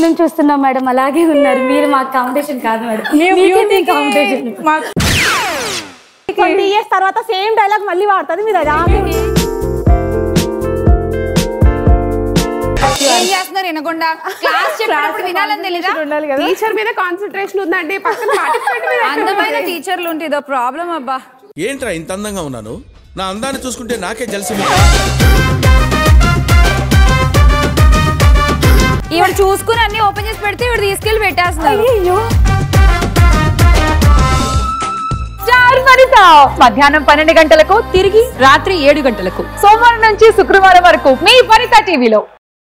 నుంచి చూస్తున్నాం మేడం అలాగే ఉన్నారు మీరు మాకు కాంపిటీషన్ కాదు మేడం మీకే కాంపిటీషన్ ట్వంటీ ఇయర్స్ తర్వాత సేమ్ డైలాగ్ మళ్ళీ వాడుతుంది మీరు అది ఆగండి. ఏం చేస్తున్నారు వినకుండా క్లాస్ చెప్పినప్పుడు వినాలని తెలీదా ఉండాలి కదా టీచర్ మీద కాన్సన్ట్రేషన్ ఉందండి పక్కన పార్టిసిపేట్ మీద అందమైన టీచర్లు ఉంటే ఇదో ప్రాబ్లం అబ్బా ఏంట్రా ఇంత అందంగా ఉన్నాను నా అందాన్ని చూసుకుంటే నాకే జలసి ఈవిడ చూసుకుని అన్ని ఓపెన్ చేసి పెడితే ఈవిడ తీసుకెళ్లి పెట్టేస్తున్నారు అయ్యో స్టార్ వనిత మధ్యాహ్నం పన్నెండు గంటలకు తిరిగి రాత్రి ఏడు గంటలకు సోమవారం నుంచి శుక్రవారం వరకు మీ వనిత టీవీలో